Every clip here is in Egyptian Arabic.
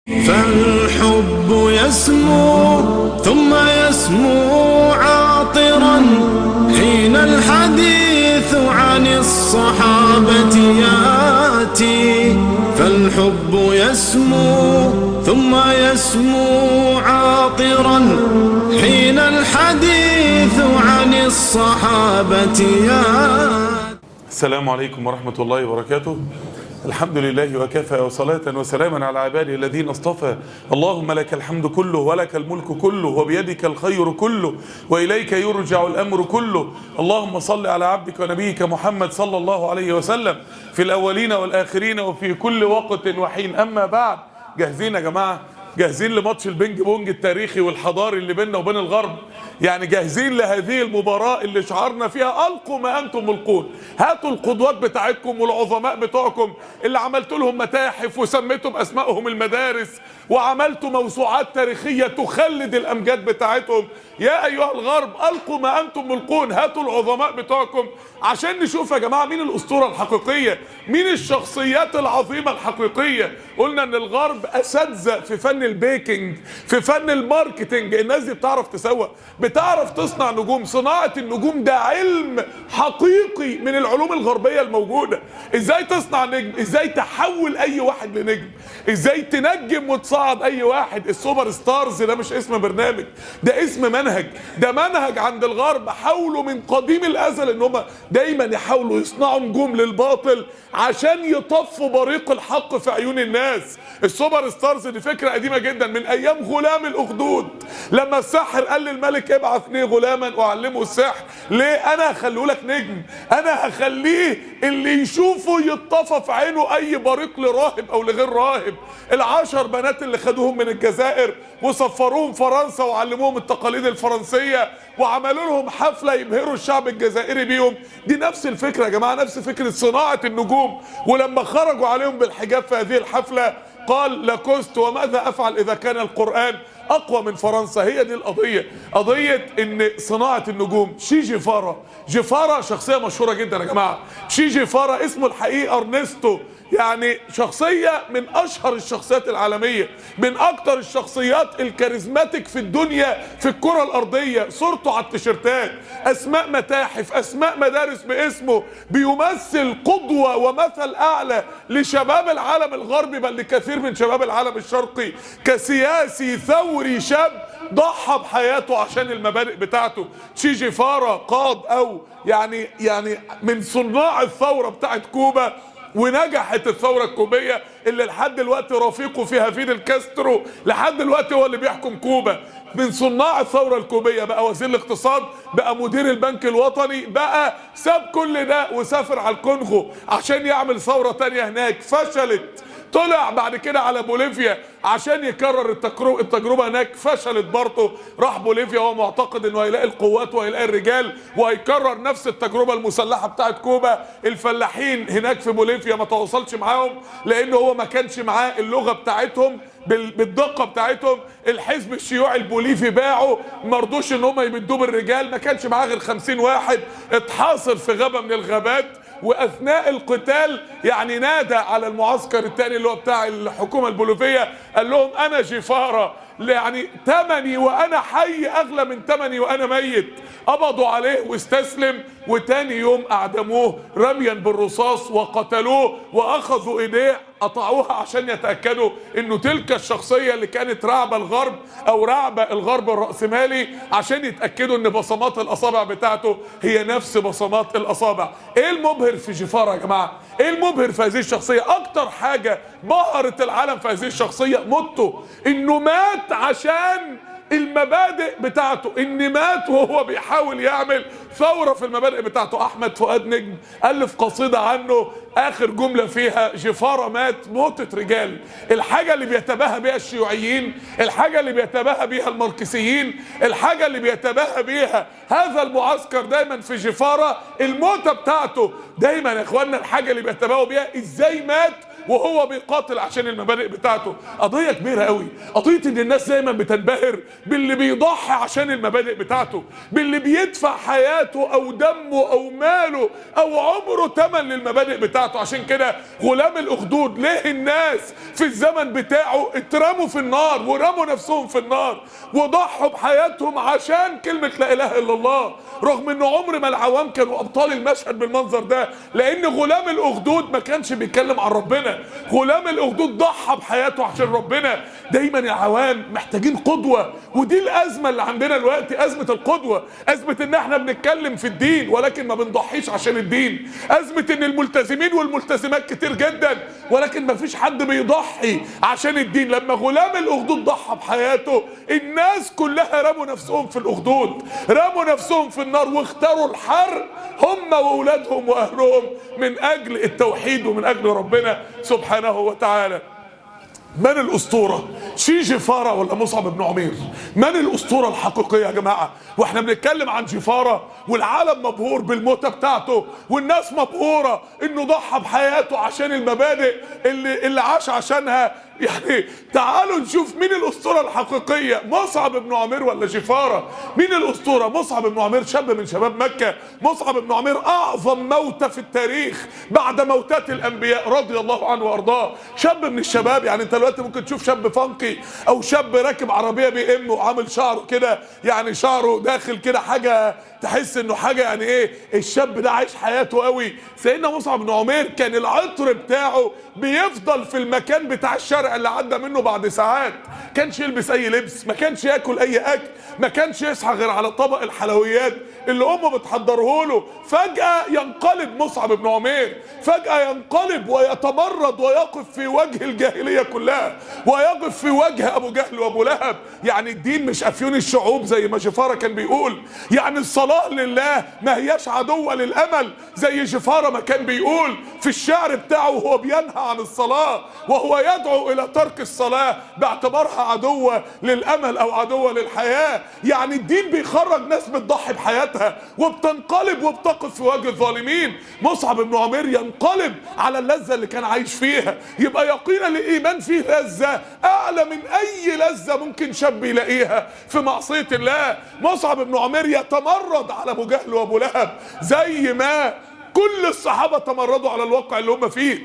فالحب يسمو ثم يسمو عاطرا حين الحديث عن الصحابة ياتي فالحب يسمو ثم يسمو عاطرا حين الحديث عن الصحابة ياتي السلام عليكم ورحمة الله وبركاته الحمد لله وكفى وصلاة وسلاما على عباده الذين اصطفى اللهم لك الحمد كله ولك الملك كله وبيدك الخير كله وإليك يرجع الأمر كله اللهم صل على عبدك ونبيك محمد صلى الله عليه وسلم في الأولين والآخرين وفي كل وقت وحين أما بعد جاهزين يا جماعة جاهزين لماتش البينج بونج التاريخي والحضاري اللي بيننا وبين الغرب يعني جاهزين لهذه المباراة اللي شعرنا فيها ألقوا ما أنتم ملقون هاتوا القدوات بتاعتكم والعظماء بتوعكم اللي عملتوا لهم متاحف وسميتم أسمائهم المدارس وعملتوا موسوعات تاريخية تخلد الأمجاد بتاعتهم يا أيها الغرب ألقوا ما أنتم ملقون هاتوا العظماء بتوعكم عشان نشوف يا جماعة مين الأسطورة الحقيقية مين الشخصيات العظيمة الحقيقية قلنا ان الغرب اساتذه في فن البيكنج في فن الماركتنج الناس دي بتعرف تسوق بتعرف تصنع نجوم صناعه النجوم ده علم حقيقي من العلوم الغربيه الموجوده ازاي تصنع نجم ازاي تحول اي واحد لنجم ازاي تنجم وتصعد اي واحد السوبر ستارز ده مش اسم برنامج ده اسم منهج ده منهج عند الغرب حاولوا من قديم الازل ان هم دايما يحاولوا يصنعوا نجوم للباطل عشان يطفوا بريق الحق في عيون الناس السوبر ستارز دي فكره قديمه جدا من ايام غلام الاخدود لما الساحر قال للملك ابعث لي غلاما واعلمه السحر ليه انا هخليه لك نجم انا هخليه اللي يشوفه يطفى في عينه اي بريق لراهب او لغير راهب العشر بنات اللي خدوهم من الجزائر وسفروهم فرنسا وعلموهم التقاليد الفرنسيه وعملوا لهم حفله يبهروا الشعب الجزائري بيهم دي نفس الفكره يا جماعه نفس فكره صناعه النجوم ولما خرجوا عليهم بالحجاب في هذه الحفله قال لاكوست وماذا افعل اذا كان القران اقوى من فرنسا هي دي القضيه قضيه ان صناعه النجوم شي جيفارا جيفارا شخصيه مشهوره جدا يا جماعه شي جيفارا اسمه الحقيقي ارنستو يعني شخصية من أشهر الشخصيات العالمية من أكتر الشخصيات الكاريزماتيك في الدنيا في الكرة الأرضية صورته على التيشيرتات أسماء متاحف أسماء مدارس باسمه بيمثل قدوة ومثل أعلى لشباب العالم الغربي بل لكثير من شباب العالم الشرقي كسياسي ثوري شاب ضحى بحياته عشان المبادئ بتاعته تشي جيفارا قاد أو يعني يعني من صناع الثورة بتاعت كوبا ونجحت الثوره الكوبيه اللي لحد دلوقتي رفيقه فيها فيدل كاسترو لحد دلوقتي هو اللي بيحكم كوبا من صناع الثوره الكوبيه بقى وزير الاقتصاد بقى مدير البنك الوطني بقى ساب كل ده وسافر على الكونغو عشان يعمل ثوره تانية هناك فشلت طلع بعد كده على بوليفيا عشان يكرر التجربه التجربه هناك فشلت برضه راح بوليفيا وهو معتقد انه هيلاقي القوات وهيلاقي الرجال وهيكرر نفس التجربه المسلحه بتاعت كوبا الفلاحين هناك في بوليفيا ما تواصلش معاهم لان هو ما كانش معاه اللغه بتاعتهم بالدقه بتاعتهم الحزب الشيوعي البوليفي باعه ما رضوش ان هم يمدوه بالرجال ما كانش معاه غير 50 واحد اتحاصر في غابه من الغابات واثناء القتال يعني نادى على المعسكر الثاني اللي هو بتاع الحكومه البوليفيه قال لهم انا جفاره يعني تمني وانا حي اغلى من تمني وانا ميت قبضوا عليه واستسلم وتاني يوم اعدموه رميا بالرصاص وقتلوه واخذوا ايديه قطعوها عشان يتاكدوا انه تلك الشخصيه اللي كانت رعب الغرب او رعب الغرب الراسمالي عشان يتاكدوا ان بصمات الاصابع بتاعته هي نفس بصمات الاصابع ايه المبهر في جفاره يا جماعه ايه المبهر في هذه الشخصيه اكتر حاجه بهرت العالم في هذه الشخصيه موته انه مات عشان المبادئ بتاعته ان مات وهو بيحاول يعمل ثوره في المبادئ بتاعته احمد فؤاد نجم الف قصيده عنه اخر جمله فيها جفاره مات موتة رجال الحاجه اللي بيتباهى بها الشيوعيين الحاجه اللي بيتباهى بها الماركسيين الحاجه اللي بيتباهى بها هذا المعسكر دايما في جفاره الموتة بتاعته دايما يا اخوانا الحاجه اللي بيتباهوا بيها ازاي مات وهو بيقاتل عشان المبادئ بتاعته قضيه كبيره قوي قضيه ان الناس دايما بتنبهر باللي بيضحي عشان المبادئ بتاعته باللي بيدفع حياته او دمه او ماله او عمره ثمن للمبادئ بتاعته عشان كده غلام الاخدود ليه الناس في الزمن بتاعه اترموا في النار ورموا نفسهم في النار وضحوا بحياتهم عشان كلمه لا اله الا الله رغم ان عمر ما العوام كانوا ابطال المشهد بالمنظر ده لان غلام الاخدود ما كانش بيتكلم عن ربنا غلام الاخدود ضحى بحياته عشان ربنا دايما العوام محتاجين قدوه ودي الازمه اللي عندنا دلوقتي ازمه القدوه ازمه ان احنا بنتكلم في الدين ولكن ما بنضحيش عشان الدين ازمه ان الملتزمين والملتزمات كتير جدا ولكن ما فيش حد بيضحي عشان الدين لما غلام الاخدود ضحى بحياته الناس كلها رموا نفسهم في الاخدود رموا نفسهم في النار واختاروا الحرب هم واولادهم واهلهم من اجل التوحيد ومن اجل ربنا سبحانه وتعالى من الاسطوره شي جفاره ولا مصعب بن عمير من الاسطوره الحقيقيه يا جماعه واحنا بنتكلم عن جفاره والعالم مبهور بالموتة بتاعته والناس مبهوره انه ضحى بحياته عشان المبادئ اللي اللي عاش عشانها يعني تعالوا نشوف مين الاسطوره الحقيقيه مصعب بن عمير ولا جفاره مين الاسطوره مصعب بن عمير شاب من شباب مكه مصعب بن عمير اعظم موتى في التاريخ بعد موتات الانبياء رضي الله عنه وارضاه شاب من الشباب يعني انت دلوقتي ممكن تشوف شاب فانقي او شاب راكب عربيه بي ام وعامل شعره كده يعني شعره داخل كده حاجه تحس انه حاجه يعني ايه الشاب ده عايش حياته قوي سيدنا مصعب بن عمير كان العطر بتاعه بيفضل في المكان بتاع الشارع اللي عدى منه بعد ساعات كانش يلبس اي لبس ما كانش ياكل اي اكل ما كانش يصحى غير على طبق الحلويات اللي امه بتحضره له فجاه ينقلب مصعب بن عمير فجاه ينقلب ويتمرد ويقف في وجه الجاهليه كلها ويقف في وجه ابو جهل وابو لهب يعني الدين مش افيون الشعوب زي ما جفاره كان بيقول يعني الصلاه لله ما هياش عدوه للامل زي جفاره ما كان بيقول في الشعر بتاعه وهو بينهى عن الصلاه وهو يدعو الى ترك الصلاه باعتبارها عدوه للامل او عدوه للحياه يعني الدين بيخرج ناس بتضحي بحياتها وبتنقلب وبتقف في وجه الظالمين مصعب بن عمير ينقلب على اللذه اللي كان عايش فيها يبقى يقينا الايمان فيه لذه اعلى من اي لذه ممكن شاب يلاقيها في معصيه الله مصعب بن عمير يتمرد على ابو جهل وابو لهب زي ما كل الصحابه تمردوا على الواقع اللي هم فيه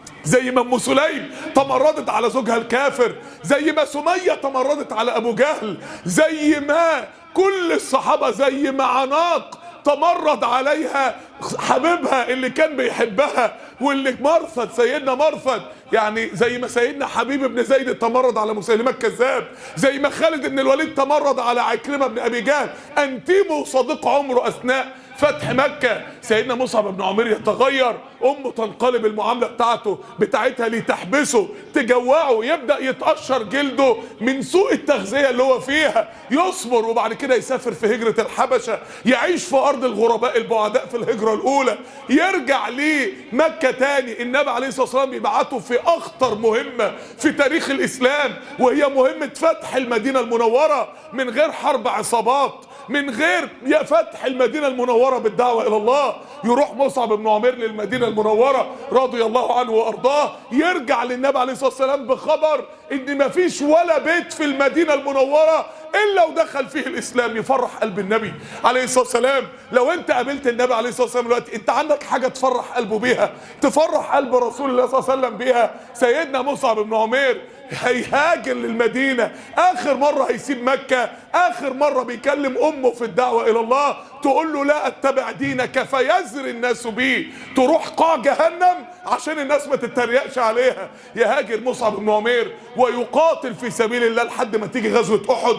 زي ما ام سليم تمردت على زوجها الكافر زي ما سميه تمردت على ابو جهل زي ما كل الصحابه زي ما عناق تمرد عليها حبيبها اللي كان بيحبها واللي مرثد سيدنا مرثد يعني زي ما سيدنا حبيب بن زيد تمرد على مسيلمة الكذاب زي ما خالد بن الوليد تمرد على عكرمة بن أبي جهل أنتيمو صديق عمره أثناء فتح مكة سيدنا مصعب بن عمير يتغير أمه تنقلب المعاملة بتاعته بتاعتها لتحبسه تجوعه يبدأ يتقشر جلده من سوء التغذية اللي هو فيها يصبر وبعد كده يسافر في هجرة الحبشة يعيش في أرض الغرباء البعداء في الهجرة الأولى يرجع لمكة تاني النبي عليه الصلاة والسلام يبعته في أخطر مهمة في تاريخ الإسلام وهي مهمة فتح المدينة المنورة من غير حرب عصابات من غير يا فتح المدينة المنورة بالدعوة إلى الله يروح مصعب بن عمير للمدينة المنورة رضي الله عنه وأرضاه يرجع للنبي عليه الصلاة والسلام بخبر إن مفيش ولا بيت في المدينة المنورة إلا ودخل فيه الإسلام يفرح قلب النبي عليه الصلاة والسلام لو أنت قابلت النبي عليه الصلاة والسلام دلوقتي أنت عندك حاجة تفرح قلبه بيها تفرح قلب رسول الله صلى الله عليه وسلم بيها سيدنا مصعب بن عمير هيهاجر للمدينة آخر مرة هيسيب مكة آخر مرة بيكلم أمه في الدعوة إلى الله تقول له لا أتبع دينك فيزر الناس بيه تروح قاع جهنم عشان الناس ما تتريقش عليها يهاجر مصعب بن عمير ويقاتل في سبيل الله لحد ما تيجي غزوة أحد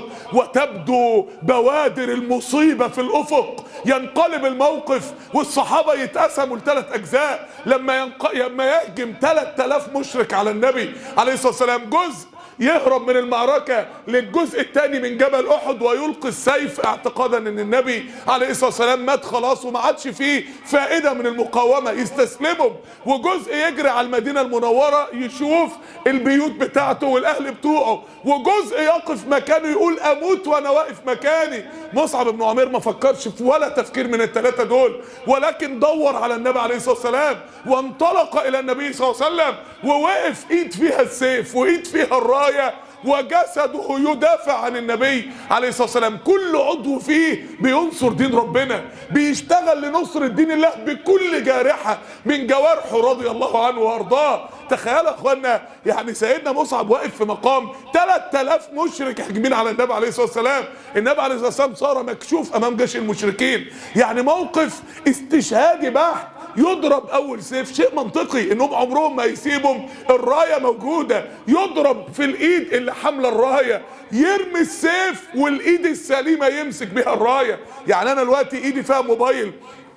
وتبدو بوادر المصيبة في الأفق ينقلب الموقف والصحابة يتقسموا لثلاث أجزاء لما ينق... لما يهجم 3000 مشرك على النبي عليه الصلاة والسلام جزء يهرب من المعركة للجزء الثاني من جبل أحد ويلقي السيف اعتقادا ان النبي عليه الصلاة والسلام مات خلاص وما عادش فيه فائدة من المقاومة يستسلمهم وجزء يجري على المدينة المنورة يشوف البيوت بتاعته والأهل بتوعه وجزء يقف مكانه يقول أموت وأنا واقف مكاني مصعب بن عمير ما فكرش في ولا تفكير من الثلاثة دول ولكن دور على النبي عليه الصلاة والسلام وانطلق إلى النبي صلى الله عليه وسلم ووقف إيد فيها السيف وإيد فيها الراية وجسده يدافع عن النبي عليه الصلاه والسلام كل عضو فيه بينصر دين ربنا بيشتغل لنصر الدين الله بكل جارحه من جوارحه رضي الله عنه وارضاه تخيل يا اخوانا يعني سيدنا مصعب واقف في مقام 3000 مشرك هاجمين على النبي عليه الصلاه والسلام النبي عليه الصلاه والسلام صار مكشوف امام جيش المشركين يعني موقف استشهادي بحت يضرب اول سيف شيء منطقي انهم عمرهم ما يسيبهم الرايه موجوده يضرب في الايد اللي حامله الرايه يرمي السيف والايد السليمه يمسك بيها الرايه يعني انا دلوقتي ايدي فيها موبايل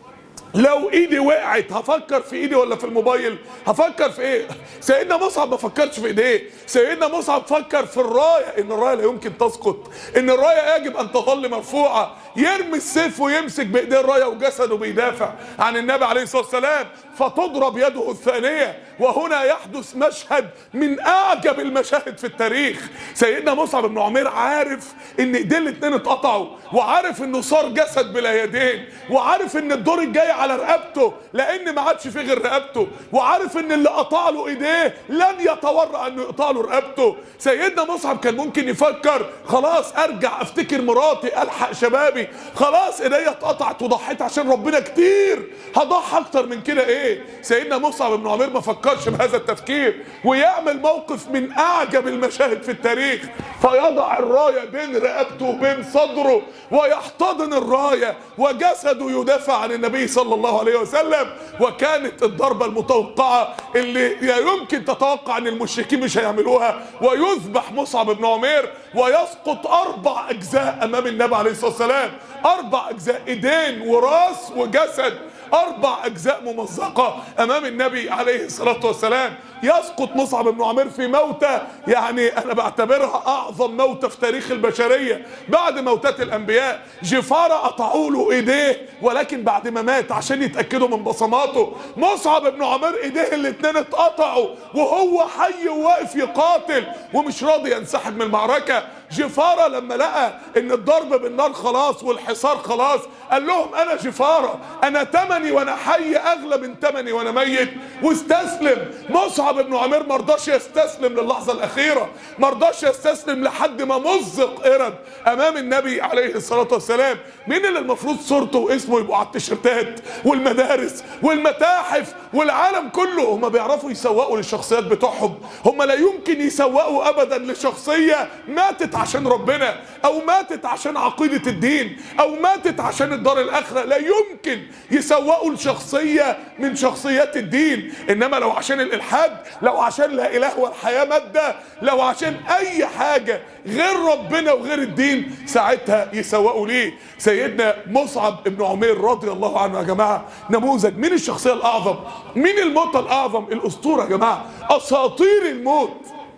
لو ايدي وقعت هفكر في ايدي ولا في الموبايل هفكر في ايه سيدنا مصعب ما فكرش في ايديه سيدنا مصعب فكر في الرايه ان الرايه لا يمكن تسقط ان الرايه يجب ان تظل مرفوعه يرمي السيف ويمسك بايديه الرايه وجسده بيدافع عن النبي عليه الصلاه والسلام فتضرب يده الثانيه وهنا يحدث مشهد من اعجب المشاهد في التاريخ سيدنا مصعب بن عمير عارف ان ايديه الاثنين اتقطعوا وعارف انه صار جسد بلا يدين وعارف ان الدور الجاي على رقبته لان ما عادش فيه غير رقبته وعارف ان اللي قطع له ايديه لن يتورع انه يقطع له رقبته سيدنا مصعب كان ممكن يفكر خلاص ارجع افتكر مراتي الحق شبابي خلاص ايديا اتقطعت وضحيت عشان ربنا كتير هضحي اكتر من كده ايه سيدنا مصعب بن عمير ما فكرش بهذا التفكير ويعمل موقف من اعجب المشاهد في التاريخ فيضع الرايه بين رقبته وبين صدره ويحتضن الرايه وجسده يدافع عن النبي صلى الله عليه وسلم وكانت الضربه المتوقعه اللي لا يمكن تتوقع ان المشركين مش هيعملوها ويذبح مصعب بن عمير ويسقط اربع اجزاء امام النبي عليه الصلاه والسلام اربع اجزاء ايدين وراس وجسد اربع اجزاء ممزقه امام النبي عليه الصلاه والسلام يسقط مصعب بن عمير في موتة يعني انا بعتبرها اعظم موتة في تاريخ البشرية بعد موتات الانبياء جفارة قطعوا له ايديه ولكن بعد ما مات عشان يتأكدوا من بصماته مصعب بن عمير ايديه الاتنين اتقطعوا وهو حي وواقف يقاتل ومش راضي ينسحب من المعركة جفارة لما لقى ان الضرب بالنار خلاص والحصار خلاص قال لهم انا جفارة انا تمني وانا حي اغلى من تمني وانا ميت واستسلم مصعب بن عمير مرضاش يستسلم للحظة الاخيرة مرضاش يستسلم لحد ما مزق قرد امام النبي عليه الصلاة والسلام مين اللي المفروض صورته واسمه يبقوا على التيشيرتات والمدارس والمتاحف والعالم كله هم بيعرفوا يسوقوا للشخصيات بتوعهم هم لا يمكن يسوقوا ابدا لشخصية ماتت عشان ربنا او ماتت عشان عقيدة الدين او ماتت عشان الدار الاخرة لا يمكن يسوقوا لشخصية من شخصيات الدين انما لو عشان الالحاد لو عشان لا اله والحياة مادة لو عشان اي حاجة غير ربنا وغير الدين ساعتها يسوقوا ليه سيدنا مصعب بن عمير رضي الله عنه يا جماعة نموذج مين الشخصية الاعظم مين الموتى الاعظم الاسطورة يا جماعة اساطير الموت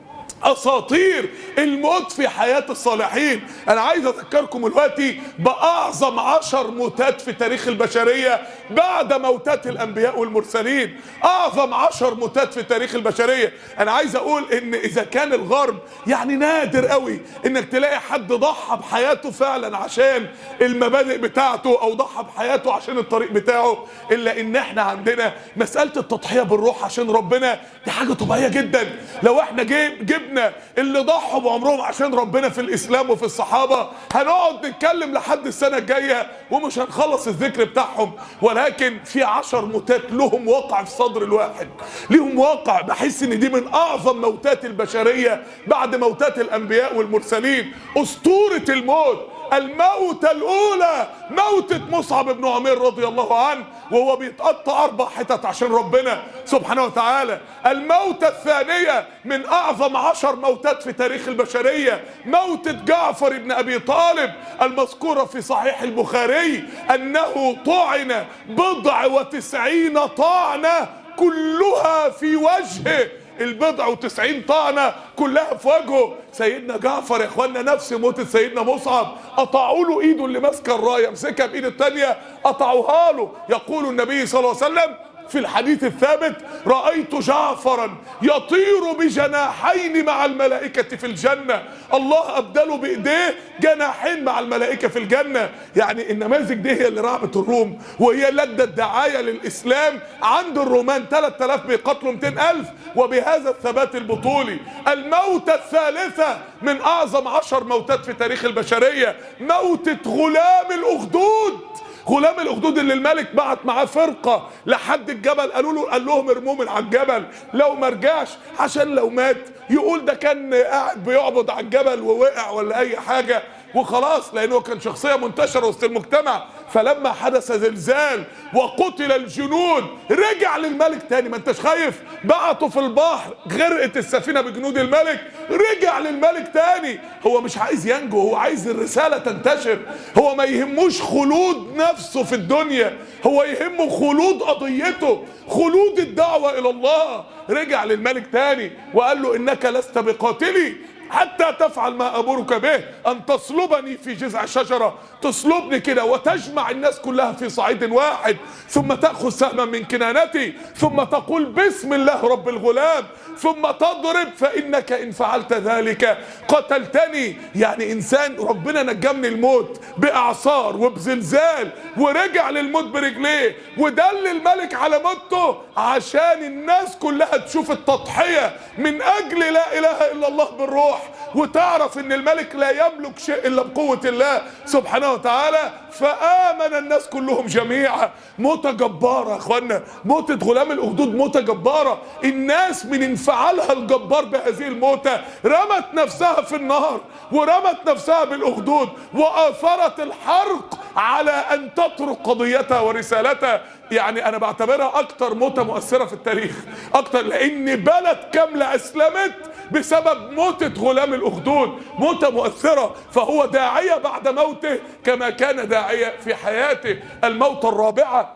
اساطير الموت في حياة الصالحين انا عايز اذكركم دلوقتي باعظم عشر موتات في تاريخ البشرية بعد موتات الانبياء والمرسلين اعظم عشر موتات في تاريخ البشرية انا عايز اقول ان اذا كان الغرب يعني نادر قوي انك تلاقي حد ضحى بحياته فعلا عشان المبادئ بتاعته او ضحى بحياته عشان الطريق بتاعه الا ان احنا عندنا مسألة التضحية بالروح عشان ربنا دي حاجة طبيعية جدا لو احنا جيب جبنا اللي ضحوا بعمرهم عشان ربنا في الاسلام وفي الصحابه هنقعد نتكلم لحد السنه الجايه ومش هنخلص الذكر بتاعهم ولكن في عشر موتات لهم واقع في صدر الواحد ليهم واقع بحس ان دي من اعظم موتات البشريه بعد موتات الانبياء والمرسلين اسطوره الموت الموتة الأولى موتة مصعب بن عمير رضي الله عنه وهو بيتقطع أربع حتت عشان ربنا سبحانه وتعالى الموتة الثانية من أعظم عشر موتات في تاريخ البشرية موتة جعفر بن أبي طالب المذكورة في صحيح البخاري أنه طعن بضع وتسعين طعنة كلها في وجهه البضع وتسعين طعنة كلها في وجهه سيدنا جعفر يا اخوانا نفس موتة سيدنا مصعب قطعوا له ايده اللي ماسكه الرايه مسكها بايد التانيه قطعوها له يقول النبي صلى الله عليه وسلم في الحديث الثابت رأيت جعفرا يطير بجناحين مع الملائكة في الجنة الله أبدله بإيديه جناحين مع الملائكة في الجنة يعني النماذج دي هي اللي رعبت الروم وهي لدى الدعاية للإسلام عند الرومان 3000 بيقتلوا 200000 وبهذا الثبات البطولي الموتة الثالثة من أعظم عشر موتات في تاريخ البشرية موتة غلام الأخدود غلام الاخدود اللي الملك بعت معاه فرقه لحد الجبل قالوا له قال لهم ارموه من على الجبل لو ما رجعش عشان لو مات يقول ده كان قاعد بيعبد على الجبل ووقع ولا اي حاجه وخلاص لانه كان شخصيه منتشره وسط المجتمع فلما حدث زلزال وقتل الجنود رجع للملك تاني ما انتش خايف بعته في البحر غرقت السفينه بجنود الملك رجع للملك تاني هو مش عايز ينجو هو عايز الرساله تنتشر هو ما يهموش خلود نفسه في الدنيا هو يهمه خلود قضيته خلود الدعوه الى الله رجع للملك تاني وقال له انك لست بقاتلي حتى تفعل ما امرك به ان تصلبني في جذع شجره تصلبني كده وتجمع الناس كلها في صعيد واحد ثم تاخذ سهما من كنانتي ثم تقول بسم الله رب الغلام ثم تضرب فانك ان فعلت ذلك قتلتني يعني انسان ربنا نجاه من الموت باعصار وبزلزال ورجع للموت برجليه ودل الملك على موته عشان الناس كلها تشوف التضحيه من اجل لا اله الا الله بالروح وتعرف ان الملك لا يملك شيء الا بقوه الله سبحانه وتعالى فامن الناس كلهم جميعا موتة جبارة يا اخوانا موتة غلام الاخدود موتة جبارة الناس من انفعالها الجبار بهذه الموتة رمت نفسها في النار ورمت نفسها بالاخدود واثرت الحرق على ان تترك قضيتها ورسالتها يعني انا بعتبرها اكتر موتة مؤثرة في التاريخ اكتر لان بلد كاملة اسلمت بسبب موتة غلام الأخدود موتة مؤثرة فهو داعية بعد موته كما كان داعية في حياته الموتة الرابعة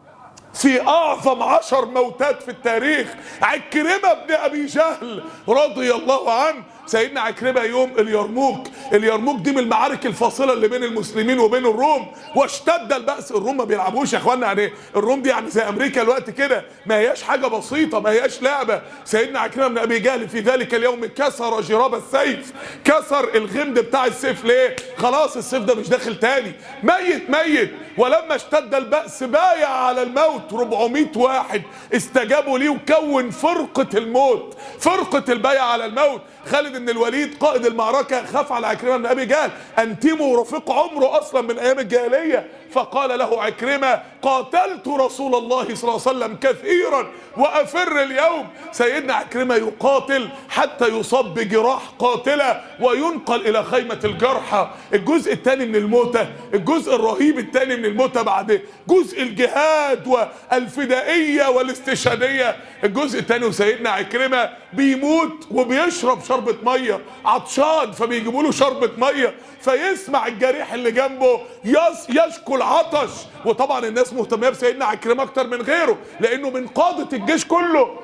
في اعظم عشر موتات في التاريخ عكرمة بن ابي جهل رضي الله عنه سيدنا عكرمة يوم اليرموك اليرموك دي من المعارك الفاصلة اللي بين المسلمين وبين الروم واشتد البأس الروم ما بيلعبوش يا اخوانا يعني الروم دي يعني زي امريكا الوقت كده ما هياش حاجة بسيطة ما هياش لعبة سيدنا عكرمة بن ابي جهل في ذلك اليوم كسر جراب السيف كسر الغمد بتاع السيف ليه خلاص السيف ده مش داخل تاني ميت ميت ولما اشتد البأس بايع على الموت 400 واحد استجابوا ليه وكون فرقة الموت فرقة البيع على الموت خالد بن الوليد قائد المعركة خاف على عكرمة بن أبي جهل أنتمه رفيق عمره أصلا من أيام الجاهلية فقال له عكرمة قاتلت رسول الله صلى الله عليه وسلم كثيرا وأفر اليوم سيدنا عكرمة يقاتل حتى يصاب بجراح قاتلة وينقل إلى خيمة الجرحى الجزء الثاني من الموتة الجزء الرهيب الثاني من الموتة بعد جزء الجهاد والفدائية والاستشهادية الجزء الثاني وسيدنا عكرمة بيموت وبيشرب شربة مية عطشان فبيجيبوا له شربة مية فيسمع الجريح اللي جنبه يس يشكو العطش وطبعا الناس مهتمه بسيدنا عكرمه اكتر من غيره لانه من قاده الجيش كله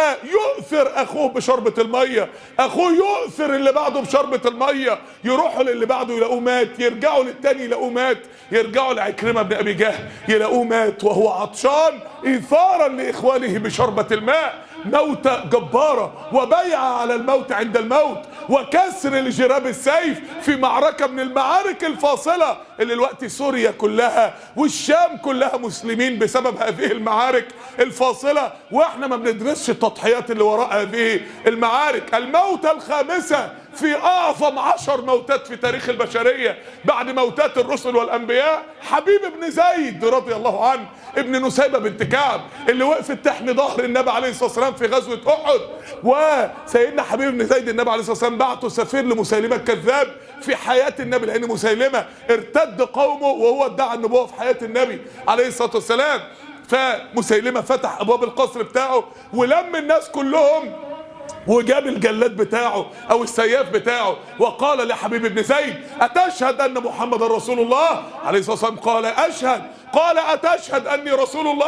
فيؤثر اخوه بشربة المية اخوه يؤثر اللي بعده بشربة المية يروحوا للي بعده يلاقوه مات يرجعوا للتاني يلاقوه مات يرجعوا لعكرمة بن ابي جهل يلاقوه مات وهو عطشان ايثارا لاخوانه بشربة الماء موتة جبارة وبيع على الموت عند الموت وكسر لجراب السيف في معركة من المعارك الفاصلة اللي الوقت سوريا كلها والشام كلها مسلمين بسبب هذه المعارك الفاصلة واحنا ما بندرسش التضحيات اللي وراء هذه المعارك الموتة الخامسة في اعظم عشر موتات في تاريخ البشرية بعد موتات الرسل والانبياء حبيب بن زيد رضي الله عنه ابن نسيبة بنت كعب اللي وقفت تحمي ظهر النبي عليه الصلاة والسلام في غزوة احد وسيدنا حبيب بن زيد النبي عليه الصلاة والسلام بعته سفير لمسيلمة الكذاب في حياة النبي لان مسيلمة ارتد قومه وهو ادعى النبوة في حياة النبي عليه الصلاة والسلام فمسيلمة فتح ابواب القصر بتاعه ولم الناس كلهم وجاب الجلاد بتاعه او السياف بتاعه وقال لحبيب بن زيد اتشهد ان محمد رسول الله عليه الصلاه والسلام قال اشهد قال اتشهد اني رسول الله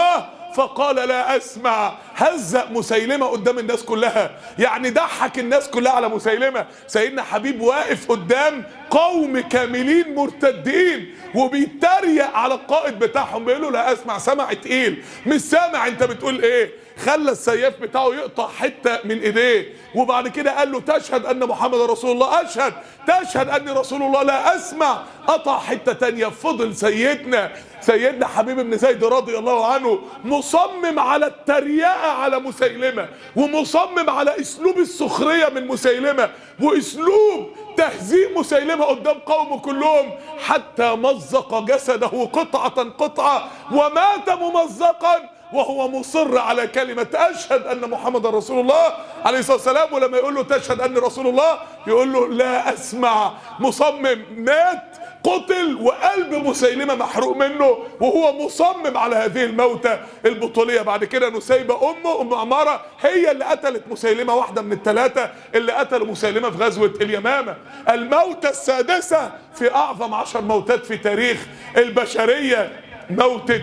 فقال لا اسمع هزأ مسيلمة قدام الناس كلها يعني ضحك الناس كلها على مسيلمة سيدنا حبيب واقف قدام قوم كاملين مرتدين وبيتريق على القائد بتاعهم بيقول له لا اسمع سمع تقيل مش سامع انت بتقول ايه خلى السياف بتاعه يقطع حته من ايديه وبعد كده قال له تشهد ان محمد رسول الله اشهد تشهد اني رسول الله لا اسمع قطع حته تانية فضل سيدنا سيدنا حبيب بن زيد رضي الله عنه مصمم على التريقه على مسيلمه ومصمم على اسلوب السخريه من مسيلمه واسلوب تهزيء مسيلمه قدام قومه كلهم حتى مزق جسده قطعه قطعه ومات ممزقا وهو مصر على كلمة أشهد أن محمد رسول الله عليه الصلاة والسلام ولما يقول له تشهد أن رسول الله يقول له لا أسمع مصمم مات قتل وقلب مسيلمة محروق منه وهو مصمم على هذه الموتة البطولية بعد كده نسيبة أمه أم عمارة هي اللي قتلت مسيلمة واحدة من الثلاثة اللي قتلوا مسيلمة في غزوة اليمامة الموتة السادسة في أعظم عشر موتات في تاريخ البشرية موتة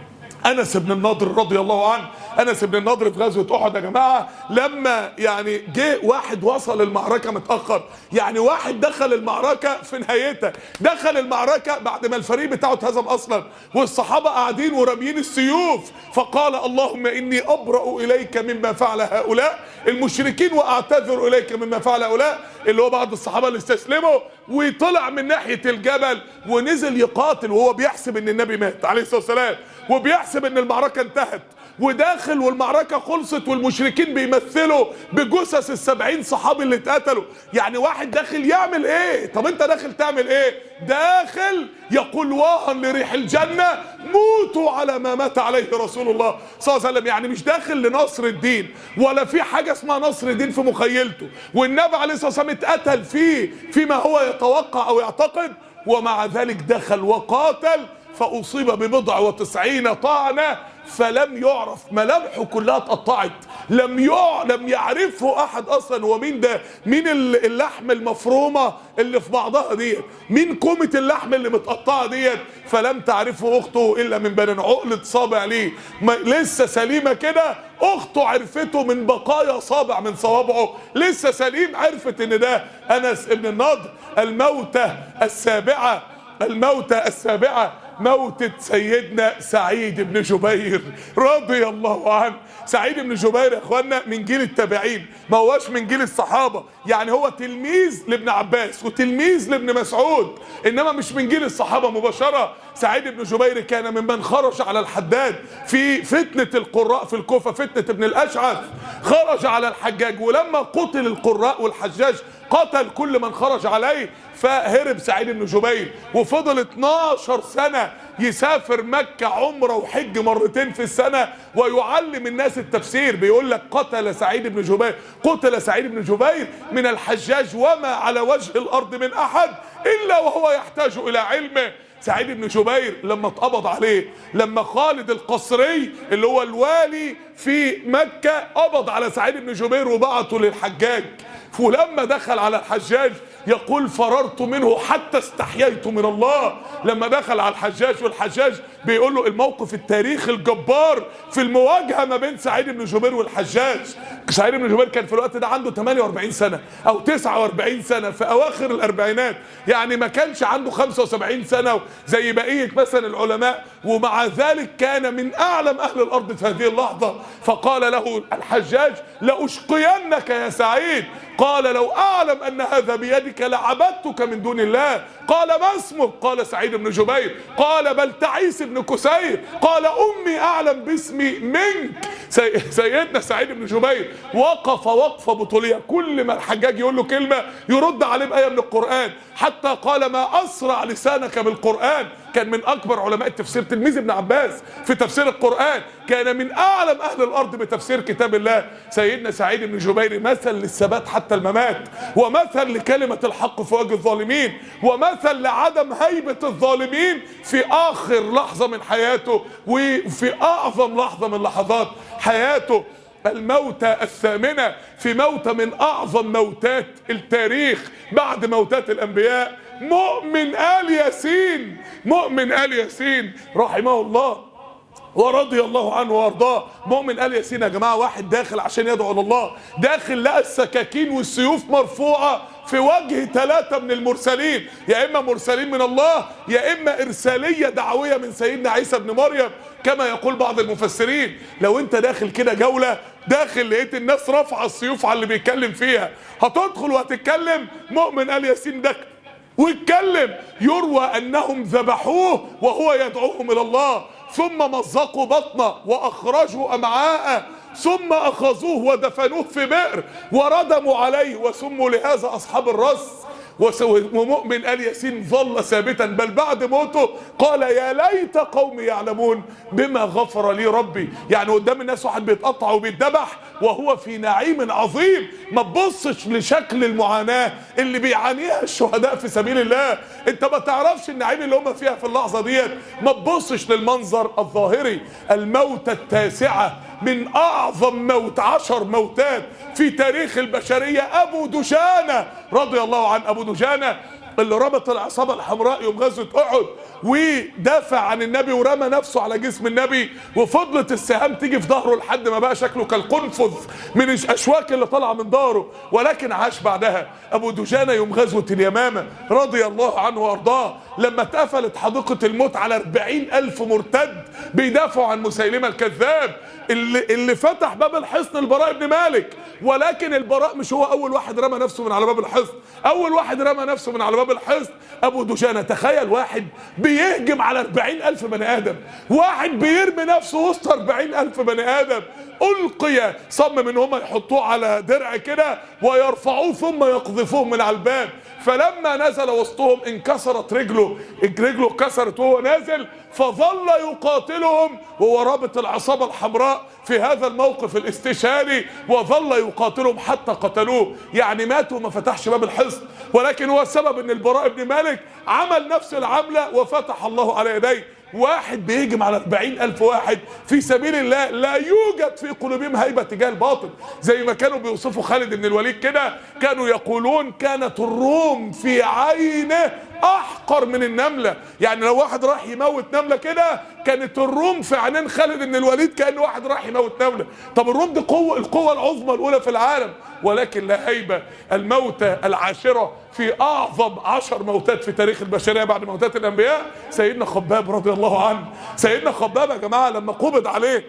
انس بن النضر رضي الله عنه انس بن النضر في غزوه احد يا جماعه لما يعني جه واحد وصل المعركه متاخر يعني واحد دخل المعركه في نهايتها دخل المعركه بعد ما الفريق بتاعه اتهزم اصلا والصحابه قاعدين وراميين السيوف فقال اللهم اني ابرا اليك مما فعل هؤلاء المشركين واعتذر اليك مما فعل هؤلاء اللي هو بعض الصحابه اللي استسلموا وطلع من ناحيه الجبل ونزل يقاتل وهو بيحسب ان النبي مات عليه الصلاه والسلام وبيحسب ان المعركه انتهت وداخل والمعركة خلصت والمشركين بيمثلوا بجثث السبعين صحابي اللي اتقتلوا يعني واحد داخل يعمل ايه طب انت داخل تعمل ايه داخل يقول واها لريح الجنة موتوا على ما مات عليه رسول الله صلى الله عليه وسلم يعني مش داخل لنصر الدين ولا في حاجة اسمها نصر الدين في مخيلته والنبي عليه الصلاة والسلام اتقتل فيه فيما هو يتوقع او يعتقد ومع ذلك دخل وقاتل فأصيب ببضع وتسعين طعنة فلم يعرف ملامحه كلها اتقطعت لم يع... لم يعرفه احد اصلا هو مين ده مين اللحم المفرومه اللي في بعضها ديت مين كومه اللحم اللي متقطعه ديت فلم تعرفه اخته الا من بين عقله صابع ليه ما... لسه سليمه كده اخته عرفته من بقايا صابع من صوابعه لسه سليم عرفت ان ده انس ابن النضر الموتة السابعة الموتة السابعة موتة سيدنا سعيد بن جبير رضي الله عنه سعيد بن جبير يا اخوانا من جيل التابعين ما هوش من جيل الصحابة يعني هو تلميذ لابن عباس وتلميذ لابن مسعود انما مش من جيل الصحابة مباشرة سعيد بن جبير كان ممن خرج على الحداد في فتنة القراء في الكوفة فتنة ابن الاشعث خرج على الحجاج ولما قتل القراء والحجاج قتل كل من خرج عليه فهرب سعيد بن جبير وفضل 12 سنة يسافر مكة عمرة وحج مرتين في السنة ويعلم الناس التفسير بيقول لك قتل سعيد بن جبير قتل سعيد بن جبير من الحجاج وما على وجه الأرض من أحد إلا وهو يحتاج إلى علمه سعيد بن جبير لما اتقبض عليه لما خالد القصري اللي هو الوالي في مكة قبض على سعيد بن جبير وبعته للحجاج ولما دخل على الحجاج يقول فررت منه حتى استحييت من الله لما دخل على الحجاج والحجاج بيقول له الموقف التاريخي الجبار في المواجهه ما بين سعيد بن جبير والحجاج سعيد بن جبير كان في الوقت ده عنده 48 سنه او 49 سنه في اواخر الاربعينات يعني ما كانش عنده 75 سنه زي بقيه مثلا العلماء ومع ذلك كان من اعلم اهل الارض في هذه اللحظه فقال له الحجاج لاشقينك يا سعيد قال لو اعلم ان هذا بيدك لعبدتك من دون الله قال ما اسمك قال سعيد بن جبير قال بل تعيس بن كسير قال امي اعلم باسمي منك سي... سيدنا سعيد بن جبير وقف وقفه بطوليه كل ما الحجاج يقول له كلمه يرد عليه بايه من القران حتى قال ما اسرع لسانك بالقران كان من اكبر علماء التفسير تلميذ ابن عباس في تفسير القران كان من اعلم اهل الارض بتفسير كتاب الله سيدنا سعيد بن جبير مثل للثبات حتى الممات ومثل لكلمه الحق في وجه الظالمين ومثل لعدم هيبه الظالمين في اخر لحظه من حياته وفي اعظم لحظه من لحظات حياته الموتى الثامنة في موتى من أعظم موتات التاريخ بعد موتات الأنبياء مؤمن آل ياسين مؤمن آل ياسين رحمه الله ورضي الله عنه وارضاه مؤمن ال ياسين يا جماعه واحد داخل عشان يدعو الى الله داخل لقى السكاكين والسيوف مرفوعه في وجه ثلاثة من المرسلين يا إما مرسلين من الله يا إما إرسالية دعوية من سيدنا عيسى بن مريم كما يقول بعض المفسرين لو أنت داخل كده جولة داخل لقيت الناس رافعة السيوف على اللي بيتكلم فيها هتدخل وهتتكلم مؤمن آل ياسين داخل واتكلم يروى انهم ذبحوه وهو يدعوهم الى الله ثم مزقوا بطنه واخرجوا امعاءه ثم اخذوه ودفنوه في بئر وردموا عليه وسموا لهذا اصحاب الرس وس- ومؤمن ال ياسين ظل ثابتا بل بعد موته قال يا ليت قومي يعلمون بما غفر لي ربي يعني قدام الناس واحد بيتقطع وبيتذبح وهو في نعيم عظيم ما تبصش لشكل المعاناه اللي بيعانيها الشهداء في سبيل الله انت ما تعرفش النعيم اللي هم فيها في اللحظه ديت ما تبصش للمنظر الظاهري الموتة التاسعه من اعظم موت عشر موتات في تاريخ البشريه ابو دجانه رضي الله عن ابو دجانه اللي ربط العصابة الحمراء يوم غزوة أحد ودافع عن النبي ورمى نفسه على جسم النبي وفضلت السهام تيجي في ظهره لحد ما بقى شكله كالقنفذ من الأشواك اللي طالعة من ظهره ولكن عاش بعدها أبو دجانة يوم غزوة اليمامة رضي الله عنه وأرضاه لما اتقفلت حديقة الموت على 40 ألف مرتد بيدافعوا عن مسيلمة الكذاب اللي, اللي فتح باب الحصن البراء بن مالك ولكن البراء مش هو أول واحد رمى نفسه من على باب الحصن أول واحد رمى نفسه من على باب الحصن أبو دجانة تخيل واحد بيهجم على 40 ألف بني آدم واحد بيرمي نفسه وسط 40 ألف بني آدم ألقي صمم إن هم يحطوه على درع كده ويرفعوه ثم يقذفوه من على الباب فلما نزل وسطهم انكسرت رجله رجله اتكسرت وهو نازل فظل يقاتلهم وهو رابط العصابة الحمراء في هذا الموقف الاستشاري وظل يقاتلهم حتى قتلوه يعني ماتوا وما فتحش باب الحصن ولكن هو السبب ان البراء بن مالك عمل نفس العملة وفتح الله على يديه واحد بيهجم على 40 ألف واحد في سبيل الله لا يوجد في قلوبهم هيبة تجاه الباطل زي ما كانوا بيوصفوا خالد بن الوليد كده كانوا يقولون كانت الروم في عينه احقر من النمله يعني لو واحد راح يموت نمله كده كانت الروم في عينين خالد بن الوليد كان واحد راح يموت نمله طب الروم دي قوه القوه العظمى الاولى في العالم ولكن لا هيبه الموتى العاشره في اعظم عشر موتات في تاريخ البشريه بعد موتات الانبياء سيدنا خباب رضي الله عنه سيدنا خباب يا جماعه لما قبض عليه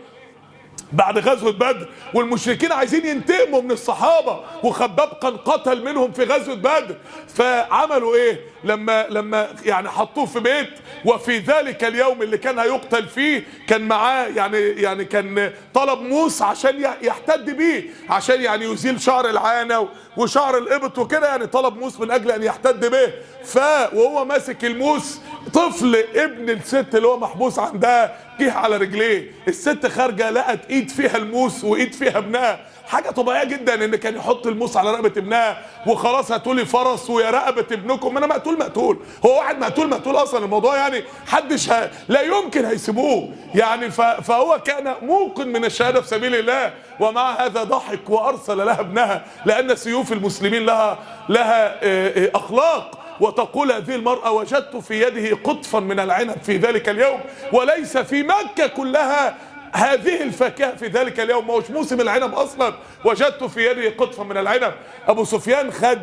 بعد غزوة بدر والمشركين عايزين ينتقموا من الصحابة وخباب كان قتل منهم في غزوة بدر فعملوا ايه لما لما يعني حطوه في بيت وفي ذلك اليوم اللي كان هيقتل فيه كان معاه يعني يعني كان طلب موس عشان يحتد بيه عشان يعني يزيل شعر العانة وشعر الابط وكده يعني طلب موس من اجل ان يحتد به ف وهو ماسك الموس طفل ابن الست اللي هو محبوس عندها جه على رجليه الست خارجه لقت ايد فيها الموس وايد فيها ابنها حاجه طبيعيه جدا ان كان يحط الموس على رقبه ابنها وخلاص هاتولي فرس ويا رقبه ابنكم انا مقتول مقتول هو واحد مقتول مقتول اصلا الموضوع يعني حدش ه... لا يمكن هيسيبوه يعني ف... فهو كان موقن من الشهاده في سبيل الله ومع هذا ضحك وارسل لها ابنها لان سيوف المسلمين لها لها اه اه اخلاق وتقول هذه المرأة وجدت في يده قطفا من العنب في ذلك اليوم وليس في مكة كلها هذه الفاكهة في ذلك اليوم ما هوش موسم العنب أصلا وجدت في يده قطفا من العنب أبو سفيان خد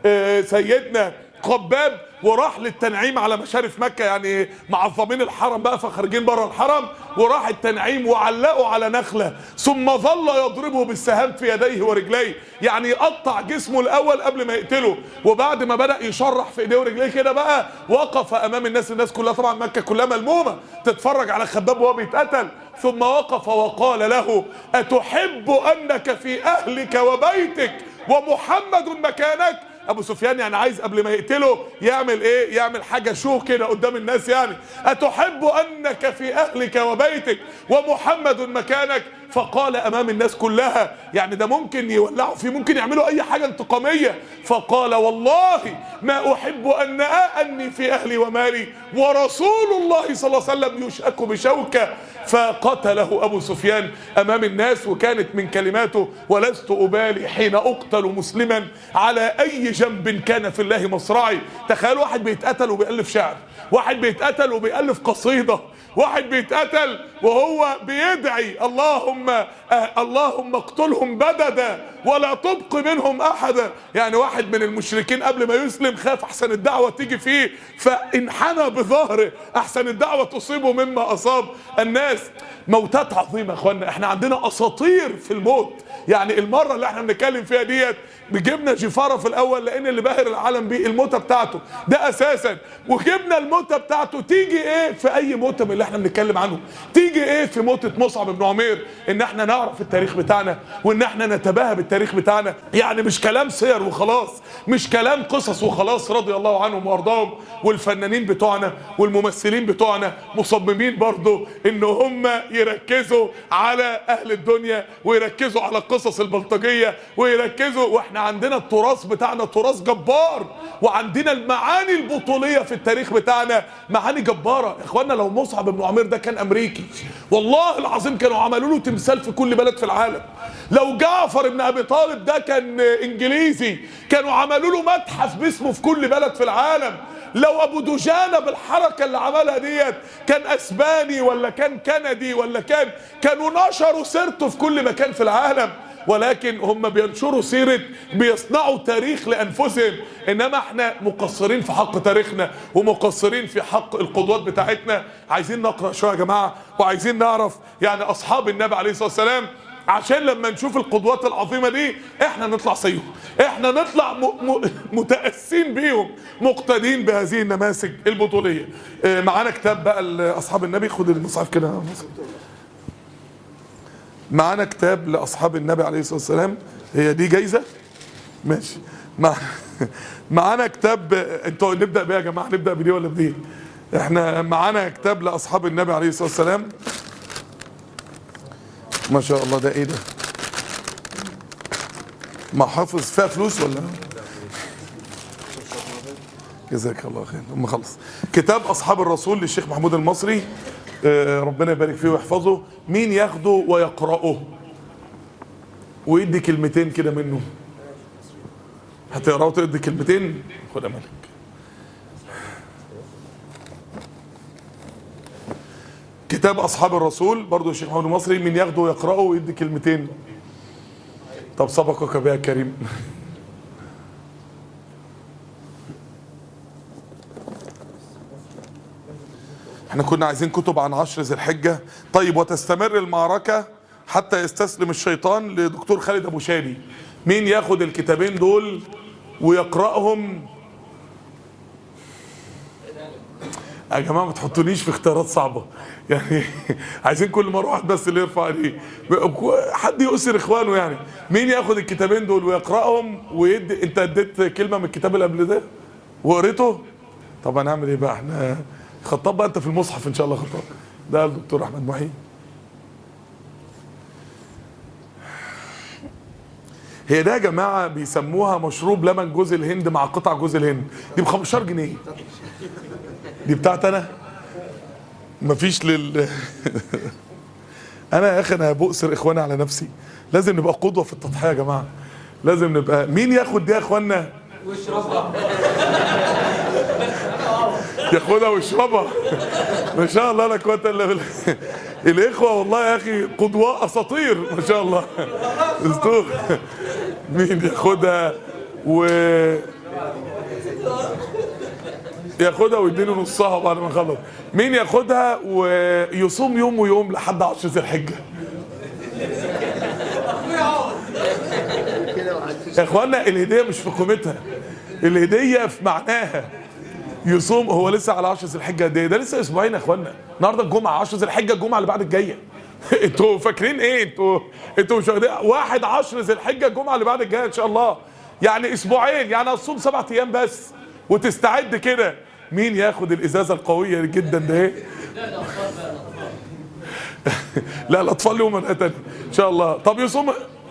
سيدنا خباب وراح للتنعيم على مشارف مكة يعني معظمين الحرم بقى فخارجين بره الحرم وراح التنعيم وعلقوا على نخلة ثم ظل يضربه بالسهام في يديه ورجليه يعني يقطع جسمه الأول قبل ما يقتله وبعد ما بدأ يشرح في ايديه ورجليه كده بقى وقف أمام الناس الناس كلها طبعا مكة كلها ملمومة تتفرج على خباب وهو بيتقتل ثم وقف وقال له أتحب أنك في أهلك وبيتك ومحمد مكانك ابو سفيان يعني عايز قبل ما يقتله يعمل ايه يعمل حاجه شو كده قدام الناس يعني اتحب انك في اهلك وبيتك ومحمد مكانك فقال امام الناس كلها يعني ده ممكن يولعوا فيه ممكن يعملوا اي حاجه انتقاميه فقال والله ما احب ان اني في اهلي ومالي ورسول الله صلى الله عليه وسلم يشك بشوكه فقتله ابو سفيان امام الناس وكانت من كلماته ولست ابالي حين اقتل مسلما على اي جنب كان في الله مصرعي تخيل واحد بيتقتل وبيالف شعر واحد بيتقتل وبيالف قصيده واحد بيتقتل وهو بيدعي اللهم آه اللهم اقتلهم بددا ولا تبق منهم احدا يعني واحد من المشركين قبل ما يسلم خاف احسن الدعوه تيجي فيه فانحنى بظهره احسن الدعوه تصيبه مما اصاب الناس موتات عظيمه يا اخوانا احنا عندنا اساطير في الموت يعني المره اللي احنا بنتكلم فيها ديت جبنا جفاره في الاول لان اللي باهر العالم بيه الموتة بتاعته ده اساسا وجبنا الموتة بتاعته تيجي ايه في اي موتة من اللي احنا بنتكلم عنه تيجي ايه في موتة مصعب بن عمير ان احنا نعرف التاريخ بتاعنا وان احنا نتباهى بالتاريخ بتاعنا يعني مش كلام سير وخلاص مش كلام قصص وخلاص رضي الله عنهم وارضاهم والفنانين بتوعنا والممثلين بتوعنا مصممين برضو ان هم يركزوا على اهل الدنيا ويركزوا على القصص البلطجيه ويركزوا واحنا عندنا التراث بتاعنا تراث جبار وعندنا المعاني البطوليه في التاريخ بتاعنا معاني جباره يا اخوانا لو مصعب بن عمير ده كان امريكي والله العظيم كانوا عملوا له تمثال في كل بلد في العالم لو جعفر بن ابي طالب ده كان انجليزي كانوا عملوا له متحف باسمه في كل بلد في العالم لو ابو دجانه بالحركه اللي عملها ديت كان اسباني ولا كان كندي ولا كان كانوا نشروا سيرته في كل مكان في العالم ولكن هم بينشروا سيرة بيصنعوا تاريخ لأنفسهم إنما احنا مقصرين في حق تاريخنا ومقصرين في حق القدوات بتاعتنا عايزين نقرأ شوية يا جماعة وعايزين نعرف يعني أصحاب النبي عليه الصلاة والسلام عشان لما نشوف القدوات العظيمة دي احنا نطلع زيهم احنا نطلع م م متأسين بيهم مقتدين بهذه النماذج البطولية اه معانا كتاب بقى أصحاب النبي خد المصحف كده يا مصر. معانا كتاب لاصحاب النبي عليه الصلاه والسلام هي دي جايزه ماشي مع... معانا كتاب انتوا نبدا بيه يا جماعه نبدا بدي ولا بدي احنا معانا كتاب لاصحاب النبي عليه الصلاه والسلام ما شاء الله ده ايه ده محافظ فيها فلوس ولا جزاك الله خير هم خلص كتاب اصحاب الرسول للشيخ محمود المصري ربنا يبارك فيه ويحفظه مين ياخده ويقرأه ويدي كلمتين كده منه هتقرأه وتدي كلمتين خد مالك كتاب أصحاب الرسول برضو الشيخ محمود المصري مين ياخده ويقرأه ويدي كلمتين طب سبقك بها كريم احنا كنا عايزين كتب عن عشر ذي الحجة طيب وتستمر المعركة حتى يستسلم الشيطان لدكتور خالد ابو شادي مين ياخد الكتابين دول ويقرأهم يا جماعة ما تحطونيش في اختيارات صعبة يعني عايزين كل مرة واحد بس اللي يرفع ايديه حد يؤسر اخوانه يعني مين ياخد الكتابين دول ويقرأهم ويدي انت اديت كلمة من الكتاب اللي قبل ده وقريته طب هنعمل ايه بقى احنا خطاب بقى انت في المصحف ان شاء الله خطاب ده الدكتور احمد محي هي ده يا جماعه بيسموها مشروب لبن جوز الهند مع قطع جوز الهند دي ب 15 جنيه دي بتاعت انا مفيش لل انا يا اخي انا بؤسر اخواني على نفسي لازم نبقى قدوه في التضحيه يا جماعه لازم نبقى مين ياخد دي يا اخوانا ياخدها ويشربها ما شاء الله لا قوه الا بالله الاخوه والله يا اخي قدوه اساطير ما شاء الله اسطور مين ياخدها و ياخدها ويديني نصها بعد ما يخلص مين ياخدها ويصوم يوم ويوم لحد 10 ذي الحجه يا اخوانا الهديه مش في قيمتها الهديه في معناها يصوم هو لسه على 10 ذي الحجه قد ايه ده لسه اسبوعين يا اخوانا النهارده الجمعه 10 ذي الحجه الجمعه اللي بعد الجايه انتوا فاكرين ايه انتوا انتوا مش واخدين واحد 10 ذي الحجه الجمعه اللي بعد الجايه ان شاء الله يعني اسبوعين يعني هتصوم سبع ايام بس وتستعد كده مين ياخد الازازه القويه جدا ده ايه لا الاطفال لهم منهى تاني ان شاء الله طب يصوم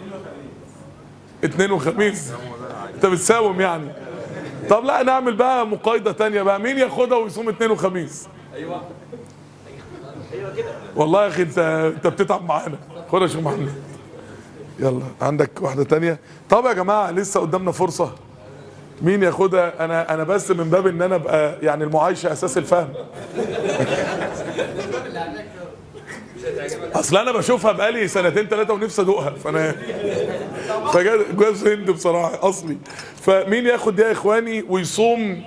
اثنين وخميس انت بتساوم يعني طب لا نعمل بقى مقايضة تانية بقى مين ياخدها ويصوم اثنين وخميس ايوه ايوه كده والله يا اخي انت انت بتتعب معانا خد يا شيخ محمد يلا عندك واحدة تانية طب يا جماعة لسه قدامنا فرصة مين ياخدها انا انا بس من باب ان انا ابقى يعني المعايشة اساس الفهم اصل انا بشوفها بقالي سنتين ثلاثه ونفسي ادوقها فانا فجاء جوز هند بصراحه اصلي فمين ياخد دي يا اخواني ويصوم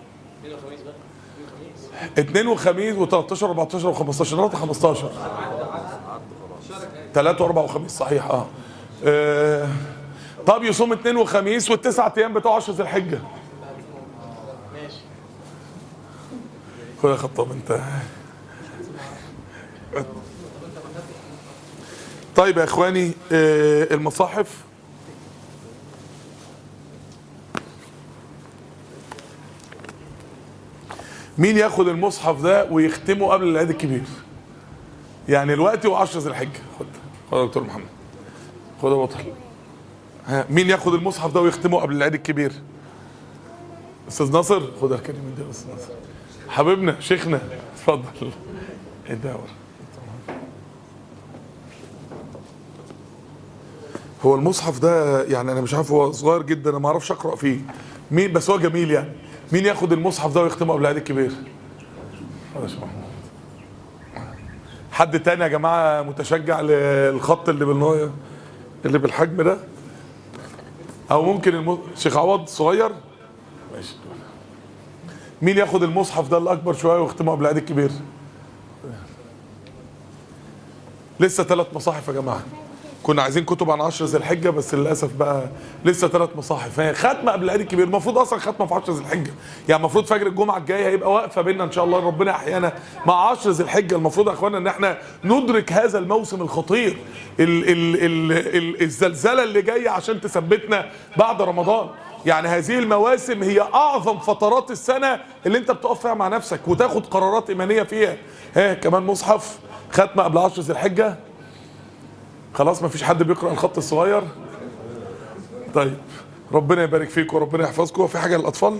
اثنين وخميس و13 و14 و15 النهارده 15 ثلاثة واربع وخميس صحيح اه, آه. طب يصوم اثنين وخميس والتسعة ايام بتوع 10 ذي الحجة خد يا خطاب انت طيب يا اخواني آه المصاحف مين ياخد المصحف ده ويختمه قبل العيد الكبير يعني الوقت و10 ذي الحجه خد خد يا دكتور محمد خد يا بطل ها مين ياخد المصحف ده ويختمه قبل العيد الكبير استاذ ناصر خد الكلمه دي يا استاذ ناصر حبيبنا شيخنا اتفضل الدور هو المصحف ده يعني انا مش عارف هو صغير جدا انا ما اعرفش اقرا فيه مين بس هو جميل يعني مين ياخد المصحف ده ويختمه قبل العيد الكبير خلاص محمود حد تاني يا جماعه متشجع للخط اللي بالنهايه اللي بالحجم ده او ممكن الم... شيخ عوض صغير ماشي مين ياخد المصحف ده الاكبر شويه ويختمه قبل العيد الكبير لسه ثلاث مصاحف يا جماعه كنا عايزين كتب عن 10 ذي الحجه بس للاسف بقى لسه ثلاث مصاحف هي ختمه قبل العيد الكبير المفروض اصلا ختمه في 10 ذي الحجه يعني المفروض فجر الجمعه الجايه هيبقى واقفه بينا ان شاء الله ربنا احيانا مع 10 ذي الحجه المفروض يا اخوانا ان احنا ندرك هذا الموسم الخطير ال ال ال ال الزلزله اللي جايه عشان تثبتنا بعد رمضان يعني هذه المواسم هي اعظم فترات السنه اللي انت بتقف فيها مع نفسك وتاخد قرارات ايمانيه فيها ها كمان مصحف ختمه قبل 10 ذي الحجه خلاص ما فيش حد بيقرا الخط الصغير طيب ربنا يبارك فيكم وربنا يحفظكم في حاجه للاطفال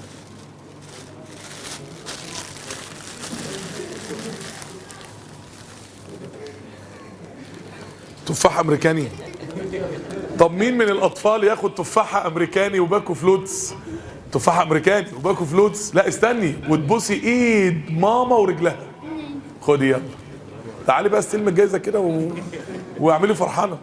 تفاح امريكاني طب مين من الاطفال ياخد تفاحه امريكاني وباكو فلوتس تفاحه امريكاني وباكو فلوتس لا استني وتبوسي ايد ماما ورجلها خدي يلا تعالي بقى استلم الجايزه كده و... واعملي فرحانه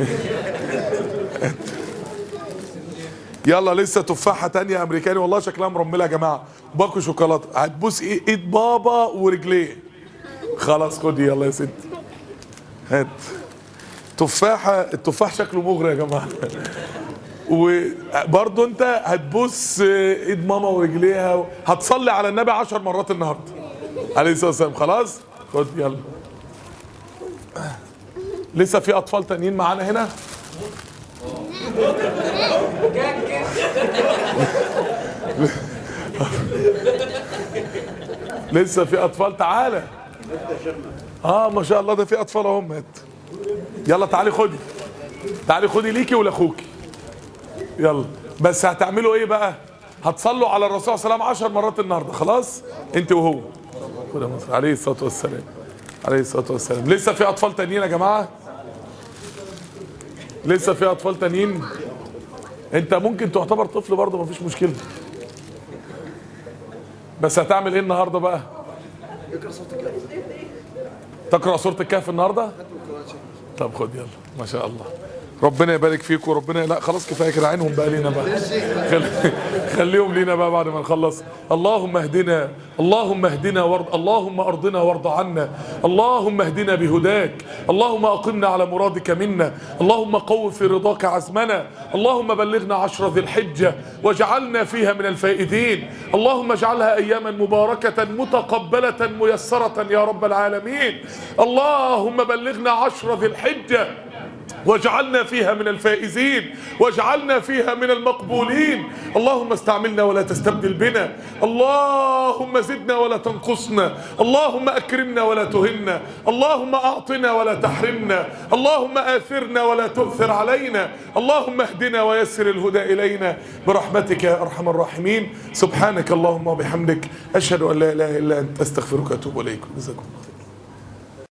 يلا لسه تفاحه تانية امريكاني والله شكلها مرمله يا جماعه باكو شوكولاته هتبوس ايه ايد بابا ورجليه خلاص خدي يلا يا ست هات تفاحه التفاح شكله مغري يا جماعه وبرضه انت هتبوس ايد ماما ورجليها هتصلي على النبي عشر مرات النهارده عليه الصلاه والسلام خلاص خد يلا لسه في اطفال تانيين معانا هنا لسه في اطفال تعالى اه ما شاء الله ده في اطفال اهم هات يلا تعالي خدي تعالي خدي ليكي ولاخوكي يلا بس هتعملوا ايه بقى هتصلوا على الرسول صلى الله عليه وسلم 10 مرات النهارده خلاص انت وهو خد يا مصر عليه الصلاه والسلام عليه الصلاه والسلام لسه في اطفال تانيين يا جماعه لسه في اطفال تانيين انت ممكن تعتبر طفل برضه مفيش مشكله بس هتعمل ايه النهارده بقى تقرا سوره الكهف النهارده طب خد يلا ما شاء الله ربنا يبارك فيك وربنا لا خلاص كفايه كده عينهم بقى لينا بقى خل... خليهم لينا بقى بعد ما نخلص اللهم اهدنا اللهم اهدنا وارض اللهم ارضنا وارض عنا اللهم اهدنا بهداك اللهم اقمنا على مرادك منا اللهم قو في رضاك عزمنا اللهم بلغنا عشر ذي الحجه واجعلنا فيها من الفائزين اللهم اجعلها اياما مباركه متقبله ميسره يا رب العالمين اللهم بلغنا عشر ذي الحجه واجعلنا فيها من الفائزين واجعلنا فيها من المقبولين اللهم استعملنا ولا تستبدل بنا اللهم زدنا ولا تنقصنا اللهم اكرمنا ولا تهنا اللهم اعطنا ولا تحرمنا اللهم اثرنا ولا تؤثر علينا اللهم اهدنا ويسر الهدى الينا برحمتك يا ارحم الراحمين سبحانك اللهم وبحمدك اشهد ان لا اله الا انت استغفرك واتوب اليك جزاكم الله خير